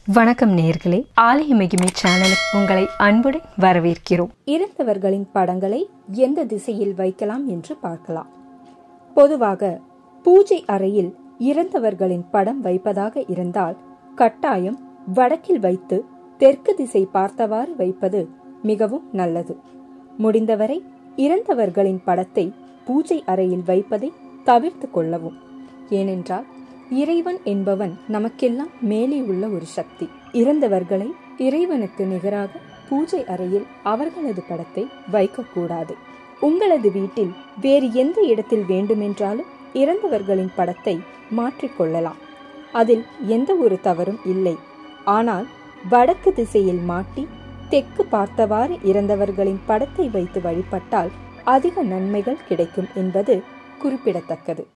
வணக்கம் நேர்களே ஆலய மகிமை சேனலுக்கு உங்களை அன்புடன் வரவேற்கிறோம் இறந்தவர்களின் படங்களை எந்த திசையில் வைக்கலாம் என்று பார்க்கலாம் பொதுவாக பூஜை அறையில் இறந்தவர்களின் படம் வைப்பதாக இருந்தால் கட்டாயம் வடக்கில் வைத்து தெற்கு திசை பார்த்தவாறு வைப்பது மிகவும் நல்லது முடிந்தவரை இறந்தவர்களின் படத்தை பூஜை அறையில் வைப்பதை தவிர்த்து கொள்ளவும் ஏனென்றால் இறைவன் என்பவன் நமக்கெல்லாம் மேலே உள்ள ஒரு சக்தி இறந்தவர்களை இறைவனுக்கு நிகராக பூஜை அறையில் அவர்களது படத்தை வைக்கக்கூடாது உங்களது வீட்டில் வேறு எந்த இடத்தில் வேண்டுமென்றாலும் இறந்தவர்களின் படத்தை மாற்றிக்கொள்ளலாம் அதில் எந்த ஒரு தவறும் இல்லை ஆனால் வடக்கு திசையில் மாட்டி தெற்கு பார்த்தவாறு இறந்தவர்களின் படத்தை வைத்து வழிபட்டால் அதிக நன்மைகள் கிடைக்கும் என்பது குறிப்பிடத்தக்கது